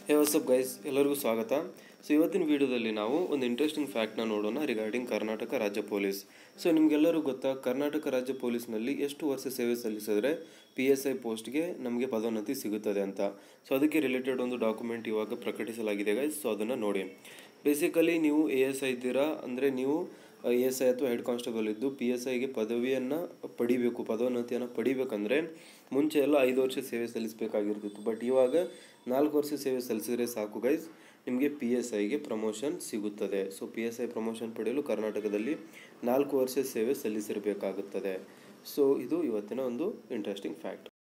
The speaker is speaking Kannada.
ಹೇ ವಾಟ್ಸಪ್ ಗೈಸ್ ಎಲ್ಲರಿಗೂ ಸ್ವಾಗತ ಸೊ ಇವತ್ತಿನ ವಿಡಿಯೋದಲ್ಲಿ ನಾವು ಒಂದು ಇಂಟ್ರೆಸ್ಟಿಂಗ್ ಫ್ಯಾಕ್ಟ್ನ ನೋಡೋಣ ರಿಗಾರ್ಡಿಂಗ್ ಕರ್ನಾಟಕ ರಾಜ್ಯ ಪೊಲೀಸ್ ಸೊ ನಿಮಗೆಲ್ಲರೂ ಗೊತ್ತಾ ಕರ್ನಾಟಕ ರಾಜ್ಯ ಪೊಲೀಸ್ನಲ್ಲಿ ಎಷ್ಟು ವರ್ಷ ಸೇವೆ ಸಲ್ಲಿಸಿದ್ರೆ ಪಿ ಎಸ್ ಐ ಪೋಸ್ಟ್ಗೆ ನಮಗೆ ಪದೋನ್ನತಿ ಸಿಗುತ್ತದೆ ಅಂತ ಸೊ ಅದಕ್ಕೆ ರಿಲೇಟೆಡ್ ಒಂದು ಡಾಕ್ಯುಮೆಂಟ್ ಇವಾಗ ಪ್ರಕಟಿಸಲಾಗಿದೆ ಗೈಸ್ ಸೊ ಅದನ್ನು ನೋಡಿ ಬೇಸಿಕಲಿ ನೀವು ಎ ಎಸ್ ಐ ಇದ್ದೀರಾ ಅಂದರೆ ನೀವು ಎ ಎಸ್ ಐ ಅಥವಾ ಹೆಡ್ ಕಾನ್ಸ್ಟೇಬಲ್ ಇದ್ದು ಪಿ ಎಸ್ ಐಗೆ ಪದವಿಯನ್ನು ಪಡಿಬೇಕು ಪದೋನ್ನತಿಯನ್ನು ಪಡಿಬೇಕಂದ್ರೆ ಮುಂಚೆ ಎಲ್ಲ ಐದು ವರ್ಷ ಸೇವೆ ಸಲ್ಲಿಸಬೇಕಾಗಿರ್ತಿತ್ತು ಬಟ್ ಇವಾಗ ನಾಲ್ಕು ವರ್ಷ ಸೇವೆ ಸಲ್ಲಿಸಿದ್ರೆ ಸಾಕು ಗೈಸ್ ನಿಮಗೆ ಪಿ ಎಸ್ ಐಗೆ ಪ್ರಮೋಷನ್ ಸಿಗುತ್ತದೆ so P S I promotion ಪಡೆಯಲು ಕರ್ನಾಟಕದಲ್ಲಿ ನಾಲ್ಕು ವರ್ಷ ಸೇವೆ ಸಲ್ಲಿಸಿರಬೇಕಾಗುತ್ತದೆ ಸೊ ಇದು ಇವತ್ತಿನ ಒಂದು ಇಂಟ್ರೆಸ್ಟಿಂಗ್ ಫ್ಯಾಕ್ಟ್